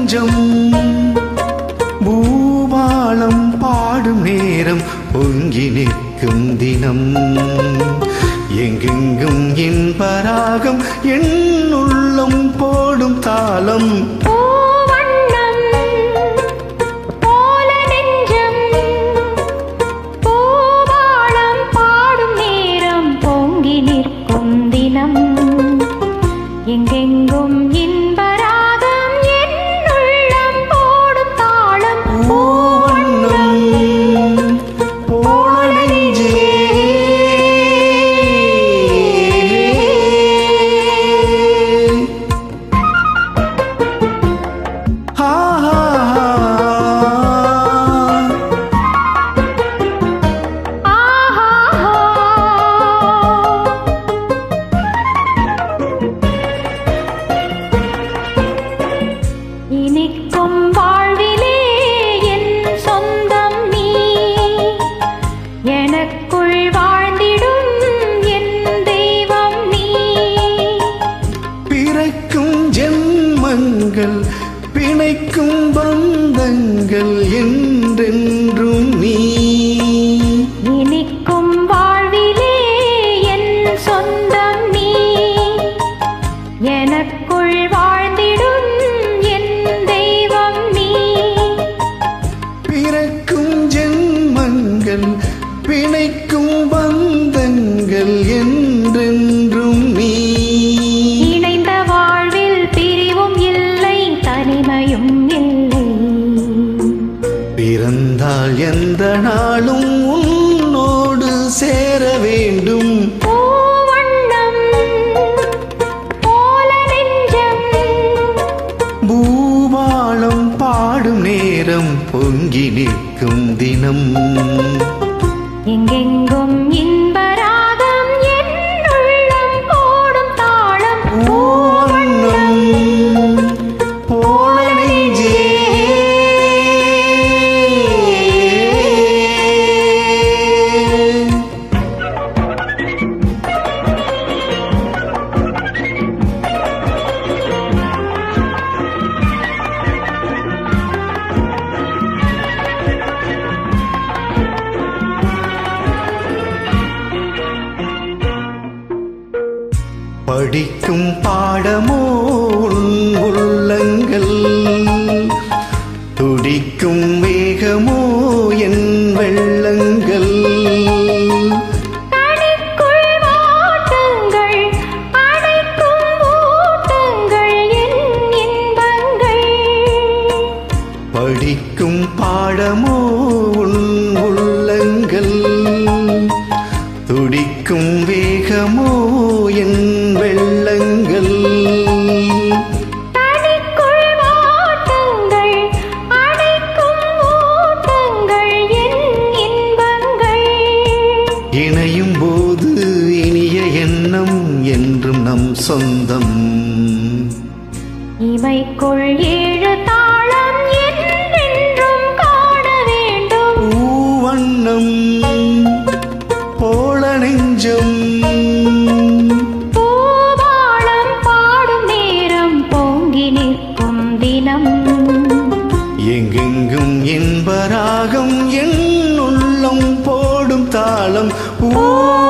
நெஞ்சம் பூபாலம் பாடும் நேரம் பொங்கி நிற்கும் தினம் எங்கெங்கும் இன்பராகம் என் உள்ளம் போடும் தாளம் பூவண்ணம் போல நெஞ்சம் பூவாளம் பாடும் நேரம் பொங்கி நிற்கும் தினம் எங்கெங்கும் இன்பராகம் என் உள்ளம் போடும் தாளம் பூவண்ணம் போல நெஞ்சே ஆ ஆஹா இனிக்கும் வாழ்விலே என் சொந்தம் நீ எனக்குள் வாழ்ந்திடும் என் தெய்வம் நீ பிறக்கும் ஜென்மங்கள் பிணைக்கும் பந்தங்கள் என்றென்றும் நீ இனிக்கும் வாழ்விலே என் சொந்தம் நீ எனக்குள் வாழ்ந்திடும் என் தெய்வம் நீ பிறக்கும் ஜென்மங்கள் பிணைக்கும் பந்தங்கள் என்றென்றும் நீ இணைந்த வாழ்வில் பிரிவும் இல்லை தனிமையும் இல்லை பிறந்தால் எந்த நாளும் உன்னோடு சேர வேண்டும் பூவண்ணம் போல நெஞ்சம் பூபாலம் பாடும் நேரம் பொங்கி நிற்கும் தினம் எங்கெங்கும் இன்பராகம் என் உள்ளம் போடும் தாளம் பூவண்ணம் போல நெஞ்சே படிக்கும் பாடமோ உன் உள்ளங்கள் துடிக்கும் வேகமோ என் வெள்ளங்கள் தனிக்குள் வாட்டங்கள் அடைக்கும் ஊட்டங்கள் என் இன்பங்கள் படிக்கும் பாடமோ உன் உள்ளங்கள் துடிக்கும் வேகமோ என் வெள்ளங்கள் தனிக்குள் வாட்டங்கள் அடைக்கும் ஊட்டங்கள் என் இன்பங்கள் இணையும் போது இனிய எண்ணம் என்றும் நம் சொந்தம் இவைக்குள் ஏழு தாளம் என்றென்றும் காண வேண்டும் பூவண்ணம் போல நெஞ்சம் பூவாளம் பாடும் நேரம் பொங்கி நிற்கும் தினம் எங்கெங்கும் இன்பராகம் என் உள்ளம் போடும் தாளம் பூ